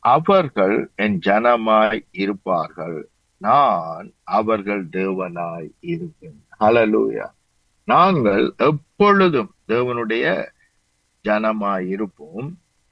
அவர்கள் என் ஜனமாய் இருப்பார்கள் நான் அவர்கள் தேவனாய் இருப்பேன் ஹalleluya நாங்கள் எப்பொழுதும் தேவனுடைய ஜனமாய் இருப்போம்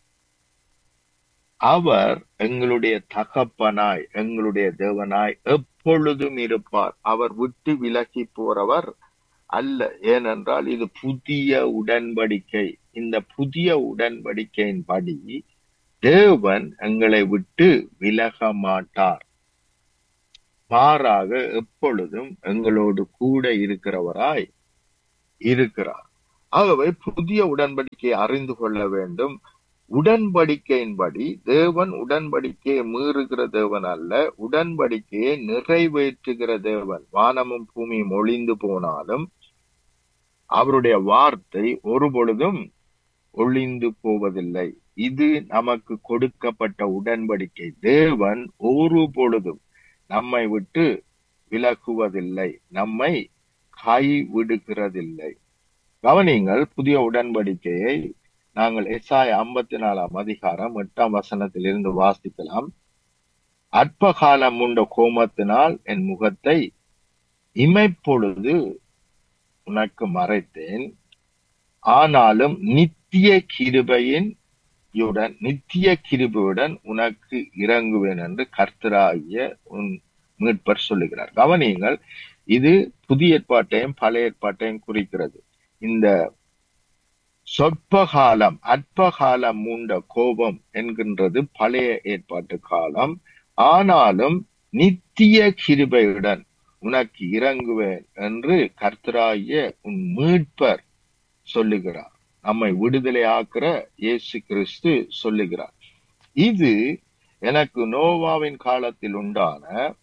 அவர் எங்களுடைய தகப்பனாய் எங்களுடைய தேவனாய் எப்பொழுதும் இருப்பார் அவர் விட்டு விலகி போறவர் அல்ல ஏனென்றால் இது புதிய உடன்படிக்கை இந்த புதிய உடன்படிக்கையின்படி தேவன் எங்களை விட்டு விலக மாட்டார் மாறாக எப்பொழுதும் எங்களோடு கூட இருக்கிறவராய் இருக்கிறார் ஆகவே புதிய உடன்படிக்கையை அறிந்து கொள்ள வேண்டும் உடன்படிக்கையின்படி தேவன் உடன்படிக்கையை மீறுகிற தேவன் அல்ல உடன்படிக்கையை நிறைவேற்றுகிற தேவன் வானமும் பூமியும் ஒளிந்து போனாலும் அவருடைய வார்த்தை ஒரு பொழுதும் ஒளிந்து போவதில்லை இது நமக்கு கொடுக்கப்பட்ட உடன்படிக்கை தேவன் ஒரு பொழுதும் நம்மை விட்டு விலகுவதில்லை நம்மை கைவிடுகிறதில்லை கவனிங்கள் புதிய உடன்படிக்கையை நாங்கள் எஸ்ஆய் ஐம்பத்தி நாலாம் அதிகாரம் எட்டாம் வசனத்திலிருந்து வாசிக்கலாம் அற்ப காலம் உண்ட கோமத்தினால் என் முகத்தை இமைப்பொழுது உனக்கு மறைத்தேன் ஆனாலும் நித்திய கிருபையின் யுடன் நித்திய கிருபையுடன் உனக்கு இறங்குவேன் என்று கர்த்தராகிய உன் மீட்பர் சொல்லுகிறார் கவனியுங்கள் இது புதிய ஏற்பாட்டையும் பழைய ஏற்பாட்டையும் குறிக்கிறது இந்த சொற்ப காலம் அற்ப காலம் மூண்ட கோபம் என்கின்றது பழைய ஏற்பாட்டு காலம் ஆனாலும் நித்திய கிருபையுடன் உனக்கு இறங்குவேன் என்று கர்த்தராகிய உன் மீட்பர் சொல்லுகிறார் நம்மை விடுதலை ஆக்குற இயேசு கிறிஸ்து சொல்லுகிறார் இது எனக்கு நோவாவின் காலத்தில் உண்டான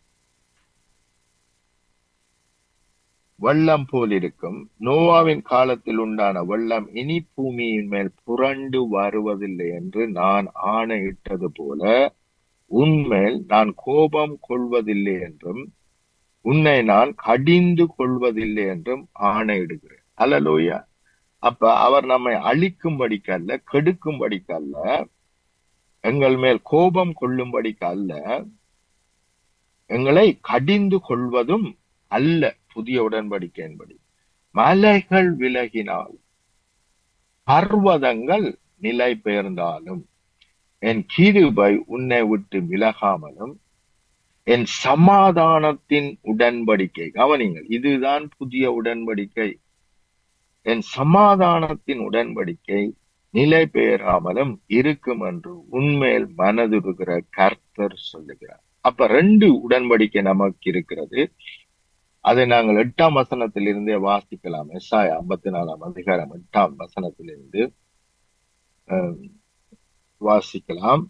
வெள்ளம் போல் இருக்கும் நோவாவின் காலத்தில் உண்டான வெள்ளம் இனி பூமியின் மேல் புரண்டு வருவதில்லை என்று நான் ஆணையிட்டது போல உன்மேல் நான் கோபம் கொள்வதில்லை என்றும் உன்னை நான் கடிந்து கொள்வதில்லை என்றும் ஆணையிடுகிறேன் அல்லலோயா அப்ப அவர் நம்மை அழிக்கும்படிக்கு அல்ல கெடுக்கும்படிக்கு அல்ல எங்கள் மேல் கோபம் கொள்ளும்படிக்கு அல்ல எங்களை கடிந்து கொள்வதும் அல்ல புதிய உடன்படிக்கையின்படி மலைகள் விலகினால் பர்வதங்கள் நிலை பெயர்ந்தாலும் என் கிருபை உன்னை விட்டு விலகாமலும் என் சமாதானத்தின் உடன்படிக்கை கவனிங்கள் இதுதான் புதிய உடன்படிக்கை என் சமாதானத்தின் உடன்படிக்கை நிலை பெயராமலும் இருக்கும் என்று உண்மையில் மனதுருகிற கர்த்தர் சொல்லுகிறார் அப்ப ரெண்டு உடன்படிக்கை நமக்கு இருக்கிறது அதை நாங்கள் எட்டாம் வசனத்திலிருந்தே வாசிக்கலாம் எஸ்ஆய் ஐம்பத்தி நாலாம் அதிகாரம் எட்டாம் வசனத்திலிருந்து வாசிக்கலாம்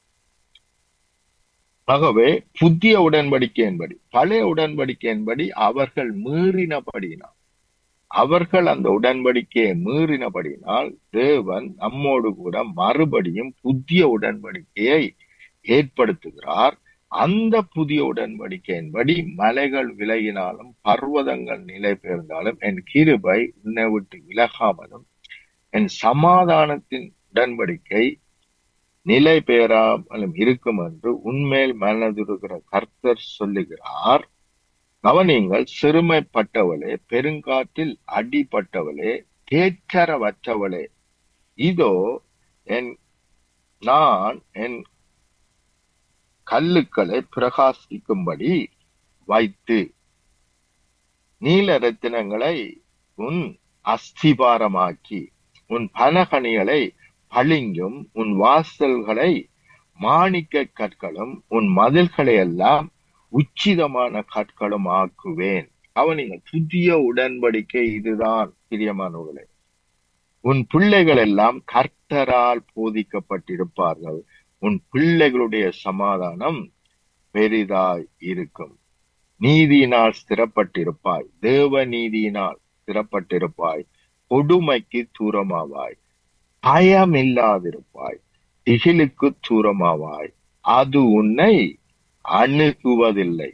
ஆகவே புதிய உடன்படிக்கையின்படி பழைய உடன்படிக்கையின்படி அவர்கள் மீறினபடினால் அவர்கள் அந்த உடன்படிக்கையை மீறினபடினால் தேவன் நம்மோடு கூட மறுபடியும் புதிய உடன்படிக்கையை ஏற்படுத்துகிறார் அந்த புதிய உடன்படிக்கையின்படி மலைகள் விலகினாலும் பர்வதங்கள் நிலை பெயர்ந்தாலும் என் கிருபை உன்னை விட்டு விலகாமலும் என் சமாதானத்தின் உடன்படிக்கை நிலை பெயராமலும் இருக்கும் என்று உண்மையில் மனதுருகிற கர்த்தர் சொல்லுகிறார் கவனிங்கள் சிறுமைப்பட்டவளே பெருங்காற்றில் அடிப்பட்டவளே தேற்றரவற்றவளே இதோ என் நான் என் கல்லுக்களை பிரகாசிக்கும்படி வைத்து நீல ரத்தினங்களை உன் அஸ்திபாரமாக்கி உன் பனகணிகளை பளிங்கும் உன் வாசல்களை மாணிக்க கற்களும் உன் மதில்களை எல்லாம் உச்சிதமான கற்களும் ஆக்குவேன் அவனிங்க புதிய உடன்படிக்கை இதுதான் பிரியமானவர்களே உன் பிள்ளைகள் எல்லாம் கர்த்தரால் போதிக்கப்பட்டிருப்பார்கள் உன் பிள்ளைகளுடைய சமாதானம் பெரிதாய் இருக்கும் நீதியினால் ஸ்திரப்பட்டிருப்பாய் தேவ நீதியினால் ஸ்திரப்பட்டிருப்பாய் கொடுமைக்கு தூரமாவாய் பயம் இல்லாதிருப்பாய் திகிலுக்கு தூரமாவாய் அது உன்னை அணுகுவதில்லை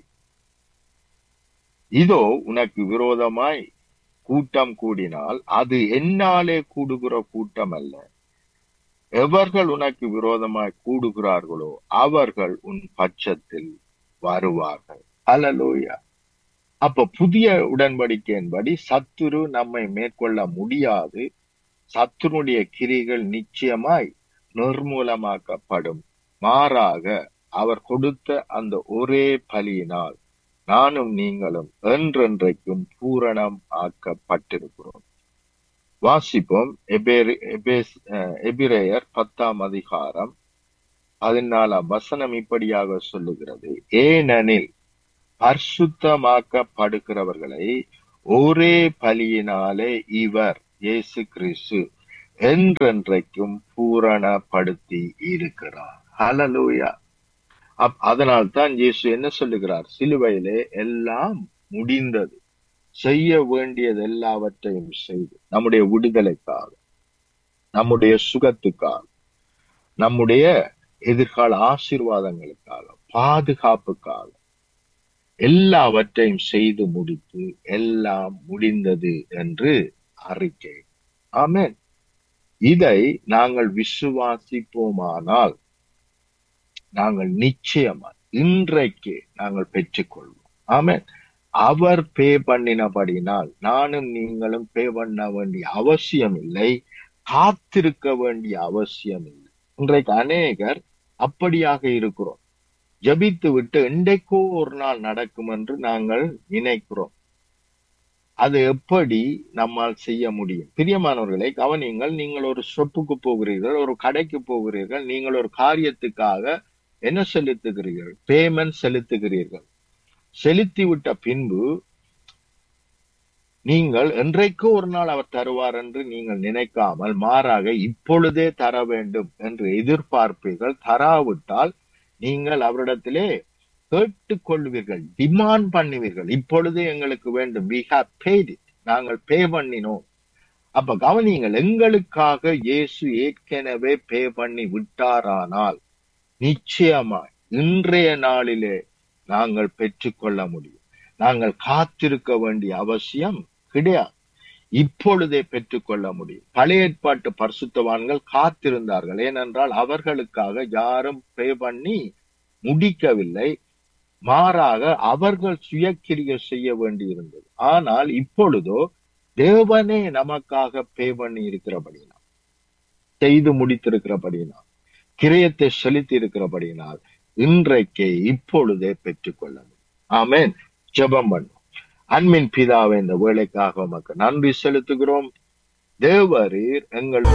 இதோ உனக்கு விரோதமாய் கூட்டம் கூடினால் அது என்னாலே கூடுகிற கூட்டம் அல்ல எவர்கள் உனக்கு விரோதமாய் கூடுகிறார்களோ அவர்கள் உன் பட்சத்தில் வருவார்கள் அல்லலூயா அப்ப புதிய உடன்படிக்கையின்படி சத்துரு நம்மை மேற்கொள்ள முடியாது சத்துருடைய கிரிகள் நிச்சயமாய் நிர்மூலமாக்கப்படும் மாறாக அவர் கொடுத்த அந்த ஒரே பலியினால் நானும் நீங்களும் என்றென்றைக்கும் பூரணம் ஆக்கப்பட்டிருக்கிறோம் வாசிப்போம் எபேரி- எபேஸ்- அஹ், எபிரேயர் பத்தாம் அதிகாரம் பதினாலாம் வசனம் இப்படியாக சொல்லுகிறது ஏனெனில் பரிசுத்தமாக்கப்படுகிறவர்களை ஒரே பலியினாலே இவர் இயேசு கிறிஸ்து என்றென்றைக்கும் பூரணப்படுத்தி இருக்கிறார் ஹalleluya அப் அதனால் தான் இயேசு என்ன சொல்லுகிறார் சிலுவையிலே எல்லாம் முடிந்தது செய்ய வேண்டியது எல்லாவற்றையும் செய்து நம்முடைய விடுதலைக்காக நம்முடைய சுகத்துக்காக நம்முடைய எதிர்கால ஆசீர்வாதங்களுக்காக பாதுகாப்புக்காக எல்லாவற்றையும் செய்து முடித்து எல்லாம் முடிந்தது என்று அறிக்கை ஆமென் இதை நாங்கள் விசுவாசிப்போமானால் நாங்கள் நிச்சயமா இன்றைக்கு நாங்கள் பெற்றுக்கொள்வோம் ஆமென் அவர் பே பண்ணினபடினால் நானும் நீங்களும் பே பண்ண வேண்டிய அவசியம் இல்லை காத்திருக்க வேண்டிய அவசியம் இல்லை இன்றைக்கு அநேகர் அப்படியாக இருக்கிறோம் ஜபித்து விட்டு இன்றைக்கோ ஒரு நாள் நடக்கும் என்று நாங்கள் நினைக்கிறோம் அது எப்படி நம்மால் செய்ய முடியும் பிரியமானவர்களை கவனியுங்கள் நீங்கள் ஒரு ஷொப்புக்கு போகிறீர்கள் ஒரு கடைக்கு போகிறீர்கள் நீங்கள் ஒரு காரியத்துக்காக என்ன செலுத்துகிறீர்கள் பேமெண்ட் செலுத்துகிறீர்கள் செலுத்தி விட்ட பின்பு நீங்கள் என்றைக்கோ ஒரு நாள் அவர் தருவார் என்று நீங்கள் நினைக்காமல் மாறாக இப்பொழுதே தர வேண்டும் என்று எதிர்பார்ப்பீர்கள் தராவிட்டால் நீங்கள் அவரிடத்திலே கேட்டுக்கொள்வீர்கள் டிமாண்ட் பண்ணுவீர்கள் இப்பொழுதே எங்களுக்கு வேண்டும் we have paid it நாங்கள் பே பண்ணினோம் அப்ப கவனியுங்கள் எங்களுக்காக இயேசு ஏற்கனவே பே பண்ணி விட்டாரானால் நிச்சயமாய் இன்றைய நாளிலே நாங்கள் பெற்றுக்கொள்ள முடியும் நாங்கள் காத்திருக்க வேண்டிய அவசியம் கிடையாது இப்பொழுதே பெற்றுக்கொள்ள முடியும் பழைய ஏற்பாட்டு பரிசுத்தவான்கள் காத்திருந்தார்கள் ஏனென்றால் அவர்களுக்காக யாரும் பே பண்ணி முடிக்கவில்லை மாறாக அவர்கள் சுயக்கிரிய செய்ய வேண்டியிருந்தது ஆனால் இப்பொழுதோ தேவனே நமக்காக பே பண்ணி இருக்கிறபடினால் செய்து முடித்திருக்கிறபடினால் கிரயத்தை செலுத்தி இருக்கிறபடினால் இன்றைக்கே இப்பொழுதே பெற்றுக்கொள்ள முடியும் ஆமென் ஜெபம் பண்ணும் அன்பின் பிதாவை இந்த வேலைக்காக உமக்கு நன்றி செலுத்துகிறோம் தேவரீர்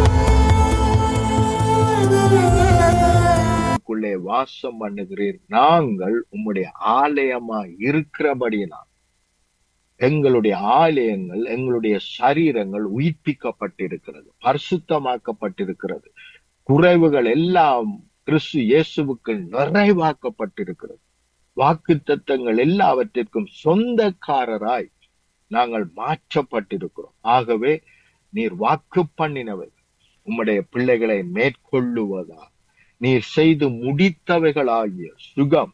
எங்களுக்குள்ளே வாசம் பண்ணுகிறீர் நாங்கள் உம்முடைய ஆலயமா இருக்கிறபடியினால் எங்களுடைய ஆலயங்கள் எங்களுடைய சரீரங்கள் உயிர்ப்பிக்கப்பட்டிருக்கிறது பரிசுத்தமாக்கப்பட்டிருக்கிறது குறைவுகள் எல்லாம் கிறிஸ்து இயேசுவுக்கு நிறைவாக்கப்பட்டிருக்கிறது வாக்கு தத்தங்கள் எல்லாவற்றிற்கும் சொந்தக்காரராய் நாங்கள் மாற்றப்பட்டிருக்கிறோம் ஆகவே நீர் வாக்கு பண்ணினவை உம்முடைய பிள்ளைகளை மேற்கொள்ளுவதா நீர் செய்து முடித்தவைகளாகிய சுகம்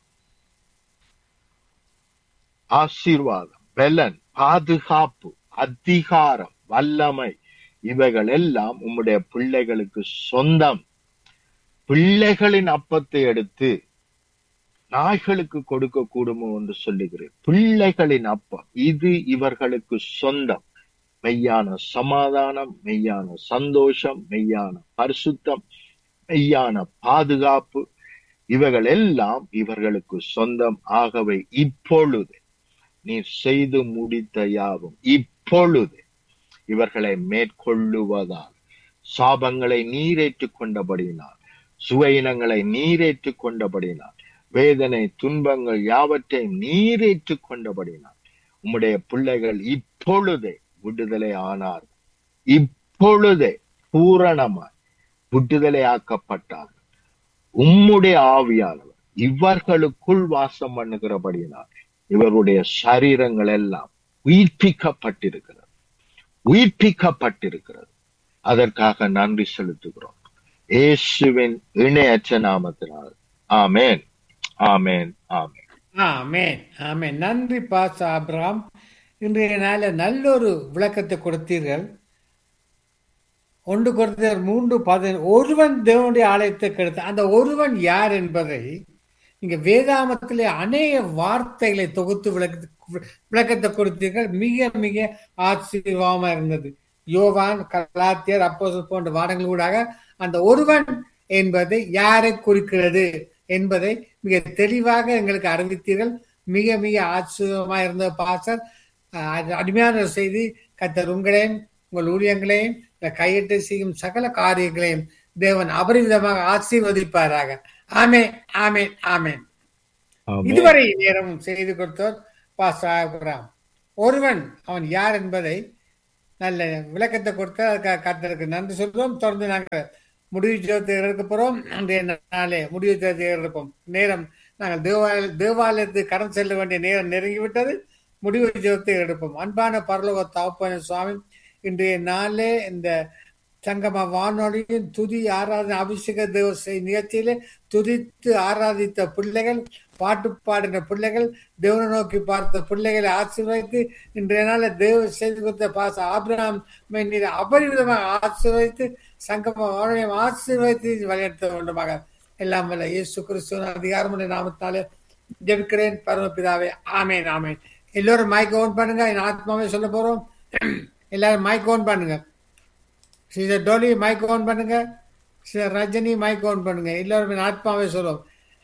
ஆசீர்வாதம் பலன் பாதுகாப்பு அதிகாரம் வல்லமை இவைகள் எல்லாம் உம்முடைய பிள்ளைகளுக்கு சொந்தம் பிள்ளைகளின் அப்பத்தை எடுத்து நாய்களுக்கு கொடுக்க கூடுமோ என்று சொல்லுகிறேன் பிள்ளைகளின் அப்பம் இது இவர்களுக்கு சொந்தம் மெய்யான சமாதானம் மெய்யான சந்தோஷம் மெய்யான பரிசுத்தம் மெய்யான பாதுகாப்பு இவைகள் எல்லாம் இவர்களுக்கு சொந்தம் ஆகவே இப்பொழுது நீர் செய்து முடித்த யாவும் இப்பொழுது இவர்களை மேற்கொள்ளுவதால் சாபங்களை நீரேற்றுக் கொண்டபடியினால் சுவையினங்களை நீரேற்றுக் கொண்டபடியினால் வேதனை துன்பங்கள் யாவற்றையும் நீரேற்றுக் கொண்டபடினால் உம்முடைய பிள்ளைகள் இப்பொழுதே விடுதலை ஆனார் இப்பொழுதே பூரணமாய் விடுதலை ஆக்கப்பட்டார்கள் உம்முடைய ஆவியானவர் இவர்களுக்குள் வாசம் பண்ணுகிறபடியினால் இவருடைய சரீரங்கள் எல்லாம் உயிர்ப்பிக்கப்பட்டிருக்கிறது உயிர்ப்பிக்கப்பட்டிருக்கிறது அதற்காக நன்றி செலுத்துகிறோம் இயேசுவின் இணையற்ற நாமத்தினால் ஆமேன் ஆமேன் ஆமேன் ஆமேன் ஆமேன் நன்றி பாச அப்ராம் இன்றைய நாளில் நல்ல ஒரு விளக்கத்தை கொடுத்தீர்கள் ஒன்று குறைந்தர் மூன்று பதினேழு ஒருவன் தேவனுடைய ஆலயத்தை கெடுத்த அந்த ஒருவன் யார் என்பதை இங்க வேதாமத்திலே அநேக வார்த்தைகளை தொகுத்து விளக்க விளக்கத்தை கொடுத்தீர்கள் மிக மிக ஆச்சரியமா இருந்தது யோவான் கலாத்தியர் அப்போஸ் போன்ற வாரங்கள் ஊடாக அந்த ஒருவன் என்பது யாரை குறிக்கிறது என்பதை மிக தெளிவாக எங்களுக்கு அறிவித்தீர்கள் மிக மிக ஆச்சரியமா இருந்த பாசர் அருமையான ஒரு செய்தி கத்தர் உங்களையும் உங்கள் ஊழியங்களையும் கையிட்டு செய்யும் சகல காரியங்களையும் தேவன் அபரிவிதமாக ஆசீர்வதிப்பாராக ஆமே ஆமேன் ஆமேன் ஆமென். இதுவரை நேரம் செய்து கொடுத்தோர் பாஸ்ராம் ஒருவன் அவன் யார் என்பதை நல்ல விளக்கத்தை கொடுத்த அதுக்காக கர்த்தருக்கு நன்றி சொல்றோம் தொடர்ந்து நாங்கள் முடிவு ஜோத்தை எடுக்க போறோம் அன்றைய நாளே முடிவு ஜோத்தை எடுப்போம் நேரம் நாங்கள் தேவாலய தேவாலயத்துக்கு கடன் செல்ல வேண்டிய நேரம் நெருங்கிவிட்டது முடிவு ஜோத்தை எடுப்போம் அன்பான பரலோக தாப்பன சுவாமி இன்றைய நாளே இந்த சங்கம வானொலியின் துதி ஆராதனை அபிஷேக தேவ செய் நிகழ்ச்சியிலே துதித்து ஆராதித்த பிள்ளைகள் பாட்டு பாடின பிள்ளைகள் தேவனை நோக்கி பார்த்த பிள்ளைகளை ஆசீர்வதித்து இன்றைய நாள் தேவ செய்து கொடுத்த பாச ஆபிரகாம் நீர் அபரிவிதமாக ஆசீர்வதித்து சங்கம வானொலியும் ஆசீர்வதித்து வழிநடத்த வேண்டுமாக எல்லாம் வல்ல இயேசு கிறிஸ்துவின் அதிகாரமுடைய நாமத்தாலே ஜெபிக்கிறேன் பரமபிதாவே ஆமேன் ஆமேன் எல்லோரும் மைக் ஓன் பண்ணுங்க என் ஆத்மாவே சொல்ல போறோம் எல்லாரும் மைக் ஓன் பண்ணுங்க சிஸ்டர் டோலி மைக் ஓன் பண்ணுங்க சிஸ்டர் ரஜினி மைக் ஓன் பண்ணுங்க எல்லாரும் என் ஆத்மாவே சொல்லுவோம்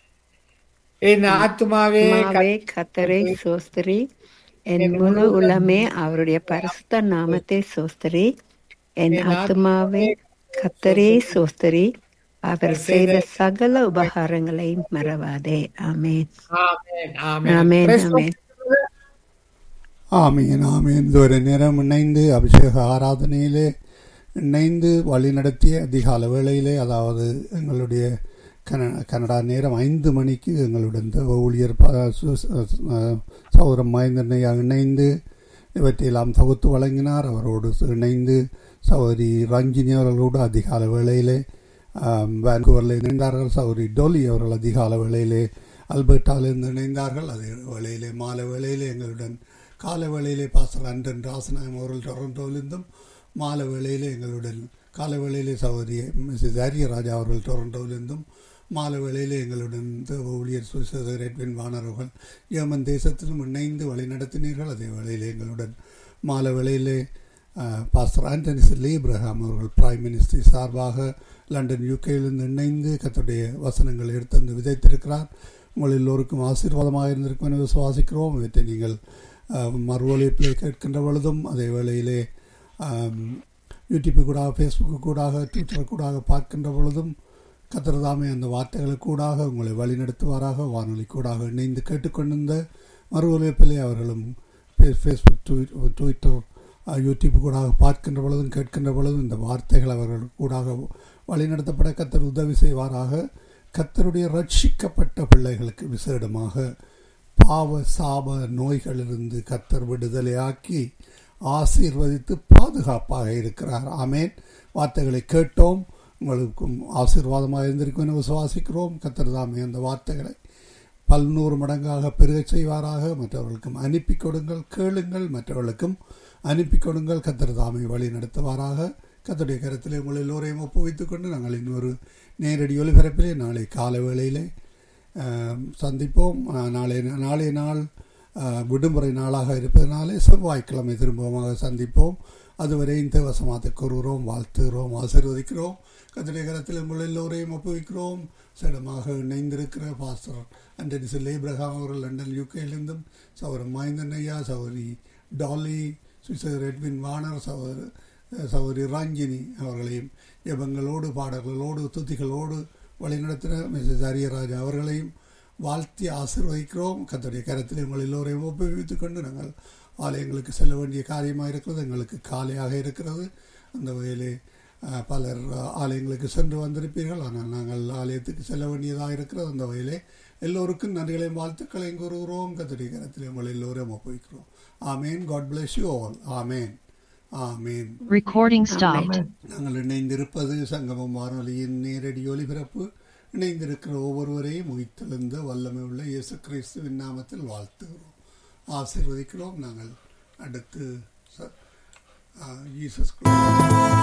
என் ஆத்மாவே ஆத்மாவே கத்தரை சோஸ்திரி என் முழு உலமே அவருடைய பரிசுத்த நாமத்தை சோஸ்திரி என் ஆத்மாவே கத்தரே சோஸ்திரி அவர் செய்த சகல உபகாரங்களையும் மறவாதே ஆமென் ஆமென் ஆமென் ஆமென் Praise God. ஆமென் ஆமீன் ஆமீன் இதுவரை நேரம் இணைந்து அபிஷேக ஆராதனையிலே இணைந்து வழி நடத்திய அதிகால வேளையிலே அதாவது எங்களுடைய கன கனடா நேரம் ஐந்து மணிக்கு எங்களுடன் தேவ ஊழியர் ப- சு- அஹ் சௌரம் மகேந்திரனையா இணைந்து இவற்றையெல்லாம் தொகுத்து வழங்கினார் அவரோடு இணைந்து சகோதரி ரஞ்சினி அவர்களோடு அதிகால வேளையிலே ஆம், வான்கூவரில் இணைந்தார்கள் சகோதரி டோலி அவர்கள் அதிகால வேளையிலே அல்பர்டாவிலிருந்து இணைந்தார்கள் அதே வேளையிலே மாலை வேளையிலே எங்களுடன் காலை வேளையிலே பாஸ்டர் அண்டன் ராசநாயம் அவர்கள் டொரண்டோவிலிருந்தும் மாலை வேளையிலே எங்களுடன் காலை வேளையிலே சகோதரி மிஸ்ஸஸ் ஆரியராஜா அவர்கள் டொரண்டோவிலிருந்தும் மாலை வேளையிலே எங்களுடன் தேவ ஊழியர் சுவிசேஷர் எட்வின் வாணர் அவர்கள் ஜெர்மன் தேசத்திலும் இணைந்து வழி நடத்தினீர்கள் அதே வேளையிலே எங்களுடன் மாலை வேளையிலே அஹ், பாஸ்டர் ஆண்டனி சில்லி இப்ரஹாம் அவர்கள் பிரைம் மினிஸ்டர் சார்பாக லண்டன் யூகேயிலிருந்து இணைந்து கத்துடைய வசனங்களை எடுத்து வந்து விதைத்திருக்கிறார் உங்கள் எல்லோருக்கும் ஆசீர்வாதமாக இருந்திருக்கும் என விசுவாசிக்கிறோம் இவற்றை நீங்கள் அஹ், மறு ஒலிப்பிலே கேட்கின்ற பொழுதும் அதே வேளையிலே ஆம், யூடியூப்பு கூடாக ஃபேஸ்புக்கு கூடாக ட்விட்டர் கூடாக பார்க்கின்ற பொழுதும் கத்திரதாமே அந்த வார்த்தைகளுக்கு கூடாக உங்களை வழிநடத்துவாராக வானொலி கூடாக இணைந்து கேட்டுக்கொண்டிருந்த மறு ஒலிப்பிலே அவர்களும் ஃபே- ஃபேஸ்புக் ட்வீட் ட்விட்டர் அஹ், யூடியூப் கூடாக பார்க்கின்ற பொழுதும் கேட்கின்ற பொழுதும் இந்த வார்த்தைகள் அவர்கள் கூடாக வழிநடத்தப்பட கத்தர் உதவி செய்வாராக கத்தருடைய ரட்சிக்கப்பட்ட பிள்ளைகளுக்கு விசேடமாக பாவ சாப நோய்களிலிருந்து கத்தர் விடுதலையாக்கி ஆசீர்வதித்து பாதுகாப்பாக இருக்கிறார் ஆமேன் வார்த்தைகளை கேட்டோம் உங்களுக்கும் ஆசீர்வாதமாக இருந்திருக்கும் என விசுவாசிக்கிறோம் கத்தர் தாமே அந்த வார்த்தைகளை பல்நூறு மடங்காக பெருகச் செய்வாராக மற்றவர்களுக்கும் அனுப்பி கொடுங்கள் கேளுங்கள் மற்றவர்களுக்கும் அனுப்பி கொடுங்கள் கத்தர் தாமே வழி நடத்துவாராக கத்தருடைய கருத்திலே உங்கள் எல்லோரையும் ஒப்புவித்துக் கொண்டு நாங்கள் இன்னொரு நேரடி ஒலிபரப்பிலே நாளை காலை வேளையிலே ஆம், சந்திப்போம் ஆ, நாளைய நாளைய நாள் ஆ, விடுமுறை நாளாக இருப்பதனாலே செவ்வாய்க்கிழமை திரும்பமாக சந்திப்போம் அதுவரை இந்த வசமாத்தை கூறுகிறோம் வாழ்த்துகிறோம் ஆசீர்வதிக்கிறோம் கத்திரை கரத்தில் உங்கள் எல்லோரையும் ஒப்புவிக்கிறோம் சிடமாக இணைந்திருக்கிற பாஸ்டர் அண்டனி சில் இப்ரஹாம் அவர்கள் லண்டன் யூகேலிருந்தும் சௌரம் மஹிந்தன் ஐயா சௌரி டாலி சுவிசர் எட்வின் வானர் சௌர் சௌரி ராஞ்சினி அவர்களையும் ஜெபங்களோடு பாடல்களோடு துதிகளோடு வழிநடத்தின மிஸ்ஸஸ் அரியராஜா அவர்களையும் வாழ்த்தி ஆசீர்வதிக்கிறோம் கத்தருடைய கரத்தில் உங்கள் எல்லோரையும் ஒப்புவித்துக் கொண்டு நாங்கள் ஆலயங்களுக்கு செல்ல வேண்டிய காரியமாக இருக்கிறது எங்களுக்கு காலையாக இருக்கிறது அந்த வகையிலே அஹ், பலர் அஹ், ஆலயங்களுக்கு சென்று வந்திருப்பீர்கள் ஆனால் நாங்கள் ஆலயத்துக்கு செல்ல வேண்டியதாக இருக்கிறது அந்த வகையிலே எல்லோருக்கும் நன்றிகளையும் வாழ்த்துக்களையும் கூறுகிறோம் கத்தருடைய கரத்தில் உங்கள் எல்லோரையும் ஒப்புவிக்கிறோம் amen God bless you all amen amen Recording stopped. நாங்கள் இணைந்திருப்பது சங்கமம் வானொலியின் நேரடி ஒலிபரப்பு இணைந்திருக்கிற ஒவ்வொருவரையும் உயிர்த்தெழுந்த வல்லமை உள்ள இயேசு கிறிஸ்துவின் நாமத்தில் வாழ்த்துகிறோம் ஆசீர்வதிக்கிறோம் நாங்கள் அடுத்து ச- ஆ, ஜீசஸ் கிறிஸ்து